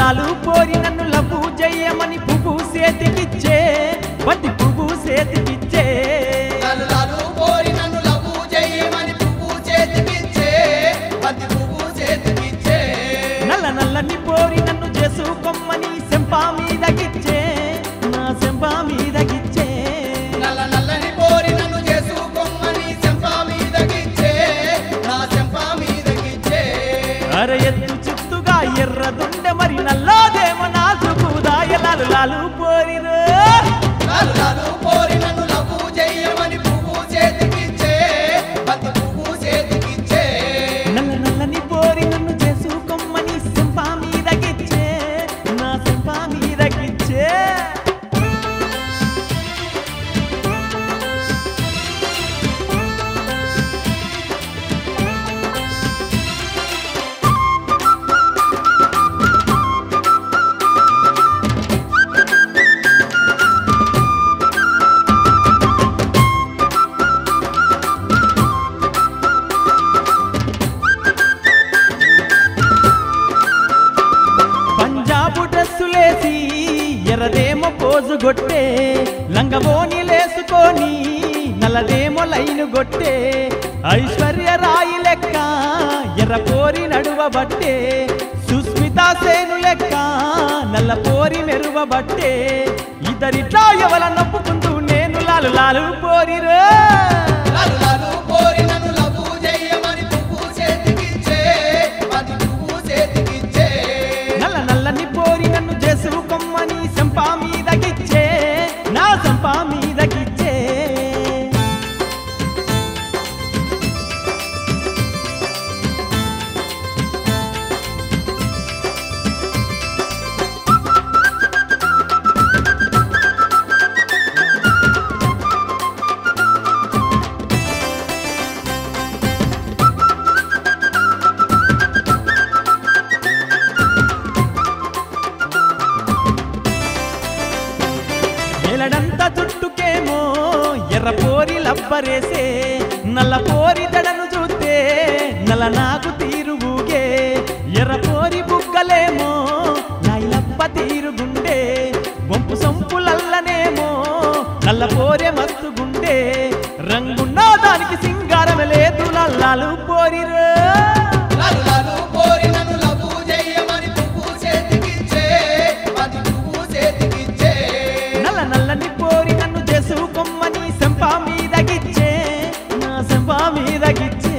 లాలు పోరి నన్ను లవ్వు చెయ్యమని పువ్వు చేతికిచ్చే బంతి పువ్వు చేతికిచ్చే లాలు లాలు పోరి నన్ను లవ్వు చేయమని పువ్వు చేతికిచ్చే బంతి పువ్వు చేతికిచ్చే నల్ల నల్లని పోరి నన్ను చేసుకోమ్మని సెంపా మీదకిచ్చే నా సెంపా మీదకిచ్చే నల్ల నల్లని పోరి నన్ను చేసుకోమని చెంప మీదకిచ్చే నా చెంప మీదకిచ్చే అర ఎత్తు చిత్తుగా ఎర్రదుండె మరి నల్లాదేమో నాజుకుదాయ లాలు లాలు పోరిరు లాలు లాలు పోరి నన్ను లవ్వు చేయమని పువ్వు చేతికిచ్చే బంతి పువ్వు చేతికిచ్చే నల్ల నల్లని పోరి నన్ను చేసుకోమ్మని సెంపా మీదకిచ్చే నా సెంపా మీదకిచ్చే పంజాబు డ్రెస్సులేసి ఎర్రదేమో పోజు గొట్టే లంగబోని లేసుకొని నల్లదేమో లైను గొట్టే ఐశ్వర్య రాయి లెక్క ఎర్ర పోరి నడువబట్టే సుస్మిత సేను లెక్క నల్ల పోరి మెరువబట్టే ఇద్దరిట్లా ఎవల నొప్పుకుంటూ నేను లాలు లాలు పోరిరో లాలు లాలు పోరి నన్ను లవ్వు చేయమని పువ్వు చేతికిచ్చే బంతి పువ్వు చేతికిచ్చే నల్ల నల్లని పోరి నన్ను చేసుకోమ్మని సంపా మీదకిచ్చే నా సంపా మీదకిచ్చే ఎలడంత చుట్టుకేమో ఎర్ర పోరి లబ్బరేసే నల్ల పోరి దడను చూస్తే నల్ల నాకు తీరుగుగే ఎర్ర పోరి బుగ్గలేమో లైలప్ప తీరుగుండే వంపు సంపులల్లనేమో నల్ల పోరే మస్తుగుండే రంగున్నా దానికి సింగారం లేదు నల్లాలు పోరిరు లాలు లాలు పోరి నన్ను లవ్వు చేయమని పువ్వు చేతికిచ్చే బంతి పువ్వు చేతికిచ్చే నల్ల నల్లని పోరి నన్ను చేసుకోమ్మని సంపా మీదగిచ్చే నా సంపా మీదగిచ్చే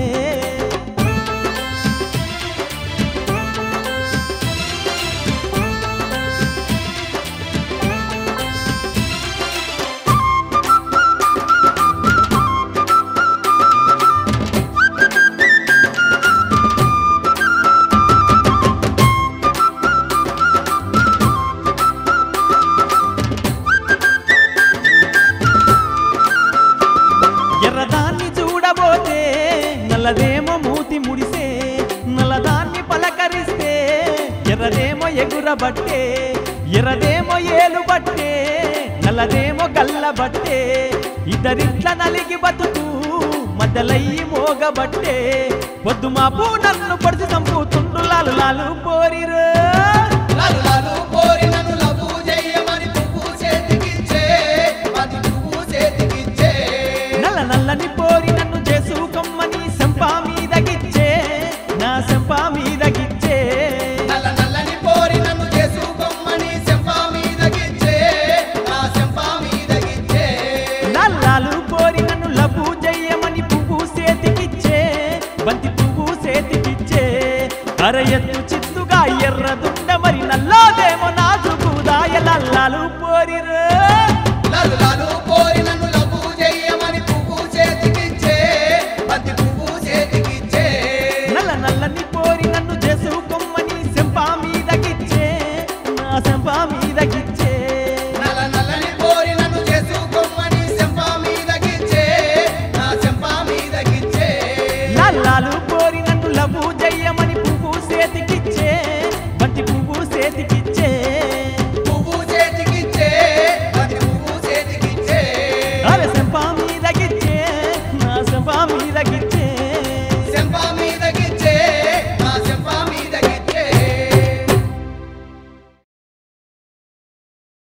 ఎర్రదాన్ని చూడబోతే నల్లదేమో మూతి ముడిసే నల్లదాన్ని పలకరిస్తే ఎర్రదేమో ఎగురబట్టే ఎర్రదేమో ఏలు బట్టే నల్లదేమో గల్లబట్టే ఇద్దరిట్ల నలిగి బతుకు మధ్యలయ్యి మోగబట్టే పొద్దు మాపు నన్ను పడిచి చంపుతుండు లాలు లాలు పోరిరు లాలు లాలు పోరి నన్ను లవ్వు చేయమని పువ్వు చేతికిచ్చే బంతి పువ్వు చేతికిచ్చే నల్ల నల్లని పోరి నన్ను చేసుకోమ్మని సంపా మీదగిచ్చే నా సంపా మీదగిచ్చే నల్ల నల్లని పోరి నన్ను చేసుకోమని చెంప మీదకిచ్చే నా చెంప మీదకిచ్చే నల్లాలు పోరి నన్ను లవ్వు చెయ్యమని పువ్వు చేతికిచ్చే బంతి పువ్వు చేతికిచ్చే అర ఎత్తు చిత్తుగా ఎర్రదుండ మరి నల్లాదేమో నాజుకుదాయ నల్లాలు పోరిరు లాలు లాలు